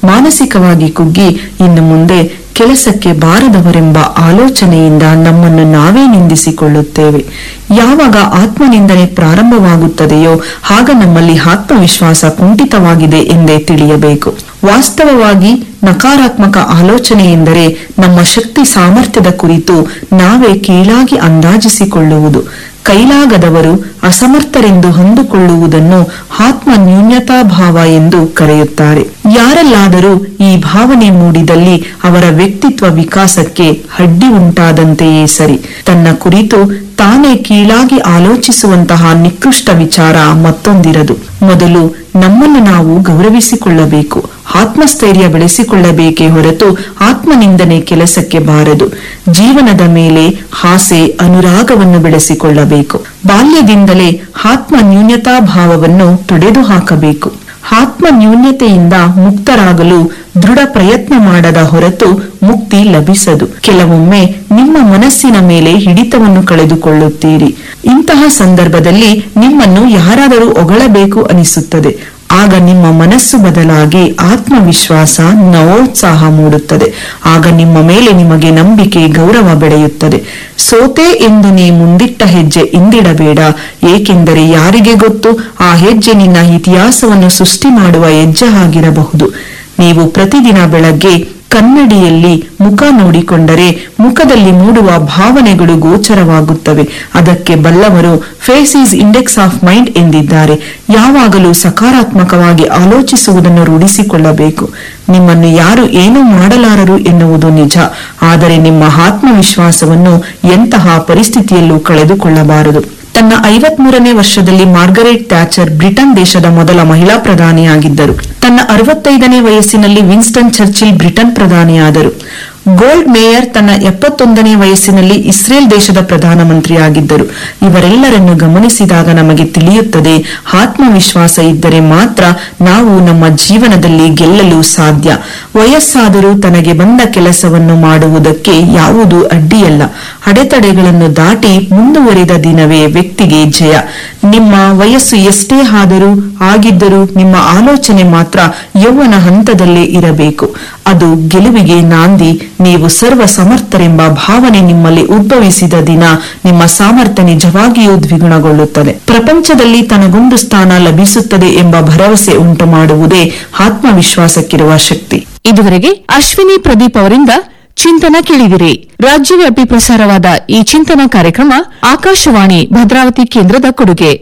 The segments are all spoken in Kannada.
ಮಾನಸಿಕವಾಗಿ ಕುಗ್ಗಿ ಇನ್ನು ಮುಂದೆ ಕೆಲಸಕ್ಕೆ ಬಾರದವರೆಂಬ ಆಲೋಚನೆಯಿಂದ ನಮ್ಮನ್ನು ನಾವೇ ನಿಂದಿಸಿಕೊಳ್ಳುತ್ತೇವೆ ಯಾವಾಗ ಆತ್ಮನಿಂದನೆ ಪ್ರಾರಂಭವಾಗುತ್ತದೆಯೋ ಆಗ ನಮ್ಮಲ್ಲಿ ಆತ್ಮವಿಶ್ವಾಸ ಕುಂಠಿತವಾಗಿದೆ ಎಂದೇ ತಿಳಿಯಬೇಕು ವಾಸ್ತವವಾಗಿ ನಕಾರಾತ್ಮಕ ಆಲೋಚನೆ ಎಂದರೆ ನಮ್ಮ ಶಕ್ತಿ ಸಾಮರ್ಥ್ಯದ ಕುರಿತು ನಾವೇ ಕೀಳಾಗಿ ಅಂದಾಜಿಸಿಕೊಳ್ಳುವುದು ಕೈಲಾಗದವರು ಅಸಮರ್ಥರೆಂದು ಅಂದುಕೊಳ್ಳುವುದನ್ನು ಆತ್ಮ ನ್ಯೂನ್ಯತಾಭಾವ ಎಂದು ಕರೆಯುತ್ತಾರೆ ಯಾರಲ್ಲಾದರೂ ಈ ಭಾವನೆ ಮೂಡಿದಲ್ಲಿ ಅವರ ವ್ಯಕ್ತಿತ್ವ ವಿಕಾಸಕ್ಕೆ ಅಡ್ಡಿ ಉಂಟಾದಂತೆಯೇ ಸರಿ ತನ್ನ ಕುರಿತು ತಾನೇ ಕೀಳಾಗಿ ಆಲೋಚಿಸುವಂತಹ ನಿಕೃಷ್ಟ ವಿಚಾರ ಮತ್ತೊಂದಿರದು ಮೊದಲು ನಮ್ಮನ್ನು ನಾವು ಗೌರವಿಸಿಕೊಳ್ಳಬೇಕು ಆತ್ಮಸ್ಥೈರ್ಯ ಬೆಳೆಸಿಕೊಳ್ಳಬೇಕೇ ಹೊರತು ಆತ್ಮನಿಂದನೆ ಕೆಲಸಕ್ಕೆ ಬಾರದು ಜೀವನದ ಮೇಲೆ ಆಸೆ ಅನುರಾಗವನ್ನು ಬೆಳೆಸಿಕೊಳ್ಳಬೇಕು ಬಾಲ್ಯದಿಂದಲೇ ಆತ್ಮ ನ್ಯೂನ್ಯತಾ ಭಾವವನ್ನು ತೊಡೆದು ಹಾಕಬೇಕು ಆತ್ಮ ನ್ಯೂನ್ಯತೆಯಿಂದ ಮುಕ್ತರಾಗಲು ದೃಢ ಪ್ರಯತ್ನ ಮಾಡದ ಹೊರತು ಮುಕ್ತಿ ಲಭಿಸದು ಕೆಲವೊಮ್ಮೆ ನಿಮ್ಮ ಮನಸ್ಸಿನ ಮೇಲೆ ಹಿಡಿತವನ್ನು ಕಳೆದುಕೊಳ್ಳುತ್ತೀರಿ ಇಂತಹ ಸಂದರ್ಭದಲ್ಲಿ ನಿಮ್ಮನ್ನು ಯಾರಾದರೂ ಹೊಗಳಬೇಕು ಅನಿಸುತ್ತದೆ ಆಗ ನಿಮ್ಮ ಮನಸ್ಸು ಬದಲಾಗಿ ಆತ್ಮವಿಶ್ವಾಸ ನವೋತ್ಸಾಹ ಮೂಡುತ್ತದೆ ಆಗ ನಿಮ್ಮ ಮೇಲೆ ನಿಮಗೆ ನಂಬಿಕೆ ಗೌರವ ಬೆಳೆಯುತ್ತದೆ ಸೋತೆ ಎಂದು ನೀ ಮುಂದಿಟ್ಟ ಹೆಜ್ಜೆ ಇಂದಿಡಬೇಡ ಏಕೆಂದರೆ ಯಾರಿಗೆ ಗೊತ್ತು ಆ ಹೆಜ್ಜೆ ನಿನ್ನ ಇತಿಹಾಸವನ್ನು ಸೃಷ್ಟಿ ಮಾಡುವ ಹೆಜ್ಜೆ ಆಗಿರಬಹುದು ನೀವು ಪ್ರತಿದಿನ ಬೆಳಗ್ಗೆ ಕನ್ನಡಿಯಲ್ಲಿ ಮುಖ ನೋಡಿಕೊಂಡರೆ ಮುಖದಲ್ಲಿ ಮೂಡುವ ಭಾವನೆಗಳು ಗೋಚರವಾಗುತ್ತವೆ ಅದಕ್ಕೆ ಬಲ್ಲವರು face is index of mind ಎಂದಿದ್ದಾರೆ ಯಾವಾಗಲೂ ಸಕಾರಾತ್ಮಕವಾಗಿ ಆಲೋಚಿಸುವುದನ್ನು ರೂಢಿಸಿಕೊಳ್ಳಬೇಕು ನಿಮ್ಮನ್ನು ಯಾರು ಏನೂ ಮಾಡಲಾರರು ಎನ್ನುವುದು ನಿಜ ಆದರೆ ನಿಮ್ಮ ಆತ್ಮವಿಶ್ವಾಸವನ್ನು ಎಂತಹ ಪರಿಸ್ಥಿತಿಯಲ್ಲೂ ಕಳೆದುಕೊಳ್ಳಬಾರದು ತನ್ನ ಐವತ್ಮೂರನೇ ವರ್ಷದಲ್ಲಿ ಮಾರ್ಗರೆಟ್ ಥ್ಯಾಚರ್ ಬ್ರಿಟನ್ ದೇಶದ ಮೊದಲ ಮಹಿಳಾ ಪ್ರಧಾನಿಯಾಗಿದ್ದರು ತನ್ನ ಅರವತ್ತೈದನೇ ವಯಸ್ಸಿನಲ್ಲಿ ವಿನ್ಸ್ಟನ್ ಚರ್ಚಿಲ್ ಬ್ರಿಟನ್ ಪ್ರಧಾನಿಯಾದರು ಗೋಲ್ಡ್ ಮೇಯರ್ ತನ್ನ ಎಪ್ಪತ್ತೊಂದನೇ ವಯಸ್ಸಿನಲ್ಲಿ ಇಸ್ರೇಲ್ ದೇಶದ ಪ್ರಧಾನಮಂತ್ರಿಯಾಗಿದ್ದರು ಇವರೆಲ್ಲರನ್ನು ಗಮನಿಸಿದಾಗ ನಮಗೆ ತಿಳಿಯುತ್ತದೆ ಆತ್ಮವಿಶ್ವಾಸ ಇದ್ದರೆ ಮಾತ್ರ ನಾವು ನಮ್ಮ ಜೀವನದಲ್ಲಿ ಗೆಲ್ಲಲು ಸಾಧ್ಯ ವಯಸ್ಸಾದರೂ ತನಗೆ ಬಂದ ಕೆಲಸವನ್ನು ಮಾಡುವುದಕ್ಕೆ ಯಾವುದೂ ಅಡ್ಡಿಯಲ್ಲ ಅಡೆತಡೆಗಳನ್ನು ದಾಟಿ ಮುಂದುವರಿದ ದಿನವೇ ವ್ಯಕ್ತಿಗೆ ಜಯ ನಿಮ್ಮ ವಯಸ್ಸು ಎಷ್ಟೇ ಆದರೂ ಆಗಿದ್ದರೂ ನಿಮ್ಮ ಆಲೋಚನೆ ಮಾತ್ರ ಯೌವನ ಹಂತದಲ್ಲೇ ಇರಬೇಕು ಅದು ಗೆಲುವಿಗೆ ನಾಂದಿ ನೀವು ಸರ್ವ ಸಮರ್ಥರೆಂಬ ಭಾವನೆ ನಿಮ್ಮಲ್ಲಿ ಉದ್ಭವಿಸಿದ ದಿನ ನಿಮ್ಮ ಸಾಮರ್ಥ್ಯ ನಿಜವಾಗಿಯೂ ದ್ವಿಗುಣಗೊಳ್ಳುತ್ತದೆ ಪ್ರಪಂಚದಲ್ಲಿ ತನಗೊಂದು ಸ್ಥಾನ ಲಭಿಸುತ್ತದೆ ಎಂಬ ಭರವಸೆ ಉಂಟು ಮಾಡುವುದೇ ಆತ್ಮವಿಶ್ವಾಸಕ್ಕಿರುವ ಶಕ್ತಿ ಇದುವರೆಗೆ ಅಶ್ವಿನಿ ಪ್ರದೀಪ್ ಅವರಿಂದ ಚಿಂತನ ಕೇಳಿದಿರಿ ರಾಜ್ಯವ್ಯಾಪಿ ಪ್ರಸಾರವಾದ ಈ ಚಿಂತನ ಕಾರ್ಯಕ್ರಮ ಆಕಾಶವಾಣಿ ಭದ್ರಾವತಿ ಕೇಂದ್ರದ ಕೊಡುಗೆ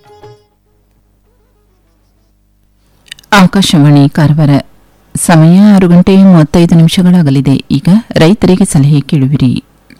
ಆಕಾಶವಾಣಿ ಕಾರವಾರ ಸಮಯ ಆರು ಗಂಟೆ ಮೂವತ್ತೈದು ನಿಮಿಷಗಳಾಗಲಿದೆ ಈಗ ರೈತರಿಗೆ ಸಲಹೆ ಕೇಳುವಿರಿ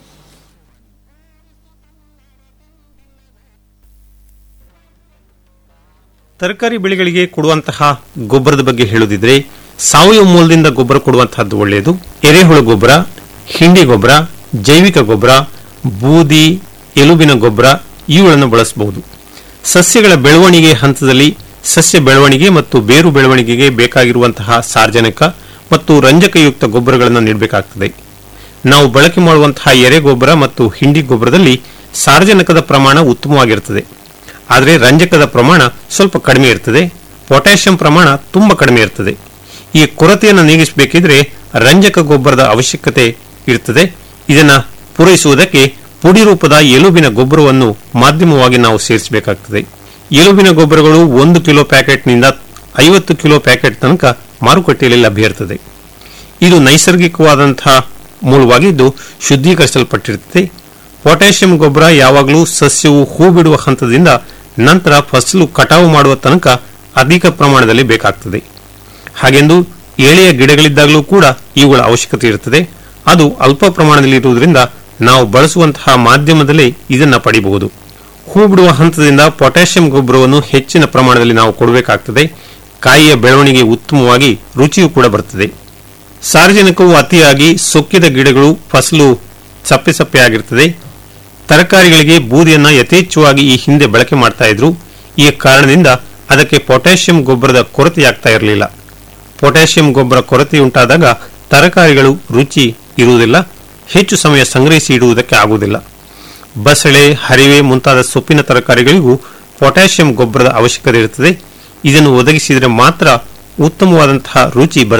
ತರಕಾರಿ ಬೆಳೆಗಳಿಗೆ ಕೊಡುವಂತಹ ಗೊಬ್ಬರದ ಬಗ್ಗೆ ಹೇಳುದಿದ್ರೆ ಸಾವಯವ ಮೂಲದಿಂದ ಗೊಬ್ಬರ ಕೊಡುವಂತಹದ್ದು ಒಳ್ಳೆಯದು ಎರೆಹುಳು ಗೊಬ್ಬರ ಹಿಂಡಿ ಗೊಬ್ಬರ ಜೈವಿಕ ಗೊಬ್ಬರ ಬೂದಿ ಎಲುಬಿನ ಗೊಬ್ಬರ ಇವುಗಳನ್ನು ಬಳಸಬಹುದು ಸಸ್ಯಗಳ ಬೆಳವಣಿಗೆ ಹಂತದಲ್ಲಿ ಸಸ್ಯ ಬೆಳವಣಿಗೆ ಮತ್ತು ಬೇರು ಬೆಳವಣಿಗೆಗೆ ಬೇಕಾಗಿರುವಂತಹ ಸಾರ್ವಜನಿಕ ಮತ್ತು ರಂಜಕಯುಕ್ತ ಗೊಬ್ಬರಗಳನ್ನು ನೀಡಬೇಕಾಗ್ತದೆ ನಾವು ಬಳಕೆ ಮಾಡುವಂತಹ ಎರೆ ಗೊಬ್ಬರ ಮತ್ತು ಹಿಂಡಿ ಗೊಬ್ಬರದಲ್ಲಿ ಸಾರ್ವಜನಿಕದ ಪ್ರಮಾಣ ಉತ್ತಮವಾಗಿರುತ್ತದೆ ಆದರೆ ರಂಜಕದ ಪ್ರಮಾಣ ಸ್ವಲ್ಪ ಕಡಿಮೆ ಇರ್ತದೆ ಪೊಟ್ಯಾಷಿಯಂ ಪ್ರಮಾಣ ತುಂಬಾ ಕಡಿಮೆ ಇರ್ತದೆ ಈ ಕೊರತೆಯನ್ನು ನೀಗಿಸಬೇಕಿದ್ರೆ ರಂಜಕ ಗೊಬ್ಬರದ ಅವಶ್ಯಕತೆ ಇರ್ತದೆ ಇದನ್ನ ಪೂರೈಸುವುದಕ್ಕೆ ಪುಡಿ ರೂಪದ ಎಲುಬಿನ ಗೊಬ್ಬರವನ್ನು ಮಾಧ್ಯಮವಾಗಿ ನಾವು ಸೇರಿಸಬೇಕಾಗ್ತದೆ ಎಲುಬಿನ ಗೊಬ್ಬರಗಳು ಒಂದು ಕಿಲೋ ಪ್ಯಾಕೆಟ್ನಿಂದ ಐವತ್ತು ಕಿಲೋ ಪ್ಯಾಕೆಟ್ ತನಕ ಮಾರುಕಟ್ಟೆಯಲ್ಲಿ ಲಭ್ಯ ಇರ್ತದೆ ಇದು ನೈಸರ್ಗಿಕವಾದಂತಹ ಮೂಲವಾಗಿದ್ದು ಶುದ್ಧೀಕರಿಸಲ್ಪಟ್ಟಿರುತ್ತದೆ ಪೊಟ್ಯಾಷಿಯಂ ಗೊಬ್ಬರ ಯಾವಾಗಲೂ ಸಸ್ಯವು ಹೂ ಬಿಡುವ ಹಂತದಿಂದ ನಂತರ ಫಸಲು ಕಟಾವು ಮಾಡುವ ತನಕ ಅಧಿಕ ಪ್ರಮಾಣದಲ್ಲಿ ಬೇಕಾಗ್ತದೆ ಹಾಗೆಂದು ಎಳೆಯ ಗಿಡಗಳಿದ್ದಾಗಲೂ ಕೂಡ ಇವುಗಳ ಅವಶ್ಯಕತೆ ಇರುತ್ತದೆ ಅದು ಅಲ್ಪ ಪ್ರಮಾಣದಲ್ಲಿ ಇರುವುದರಿಂದ ನಾವು ಬಳಸುವಂತಹ ಮಾಧ್ಯಮದಲ್ಲಿ ಇದನ್ನ ಪಡಿಬಹುದು ಹೂ ಬಿಡುವ ಹಂತದಿಂದ ಪೊಟ್ಯಾಷಿಯಂ ಗೊಬ್ಬರವನ್ನು ಹೆಚ್ಚಿನ ಪ್ರಮಾಣದಲ್ಲಿ ನಾವು ಕೊಡಬೇಕಾಗ್ತದೆ ಕಾಯಿಯ ಬೆಳವಣಿಗೆ ಉತ್ತಮವಾಗಿ ರುಚಿಯೂ ಕೂಡ ಬರುತ್ತದೆ ಸಾರ್ವಜನಿಕವು ಅತಿಯಾಗಿ ಸೊಕ್ಕಿದ ಗಿಡಗಳು ಫಸಲು ಸಪ್ಪೆ ಸಪ್ಪೆ ಆಗಿರ್ತದೆ ತರಕಾರಿಗಳಿಗೆ ಬೂದಿಯನ್ನ ಯಥೇಚ್ಛವಾಗಿ ಈ ಹಿಂದೆ ಬಳಕೆ ಮಾಡ್ತಾ ಇದ್ರು ಈ ಕಾರಣದಿಂದ ಅದಕ್ಕೆ ಪೊಟ್ಯಾಷಿಯಂ ಗೊಬ್ಬರದ ಕೊರತೆಯಾಗ್ತಾ ಇರಲಿಲ್ಲ ಪೊಟ್ಯಾಷಿಯಂ ಗೊಬ್ಬರ ಕೊರತೆ ಉಂಟಾದಾಗ ತರಕಾರಿಗಳು ರುಚಿ ಇರುವುದಿಲ್ಲ ಹೆಚ್ಚು ಸಮಯ ಸಂಗ್ರಹಿಸಿ ಇಡುವುದಕ್ಕೆ ಆಗುವುದಿಲ್ಲ ಬಸಳೆ ಹರಿವೆ ಮುಂತಾದ ಸೊಪ್ಪಿನ ತರಕಾರಿಗಳಿಗೂ ಪೊಟ್ಯಾಷಿಯಂ ಗೊಬ್ಬರದ ಅವಶ್ಯಕತೆ ಇರುತ್ತದೆ ಇದನ್ನು ಒದಗಿಸಿದರೆ ಮಾತ್ರ ಉತ್ತಮವಾದಂತಹ ರುಚಿ ಬರುತ್ತದೆ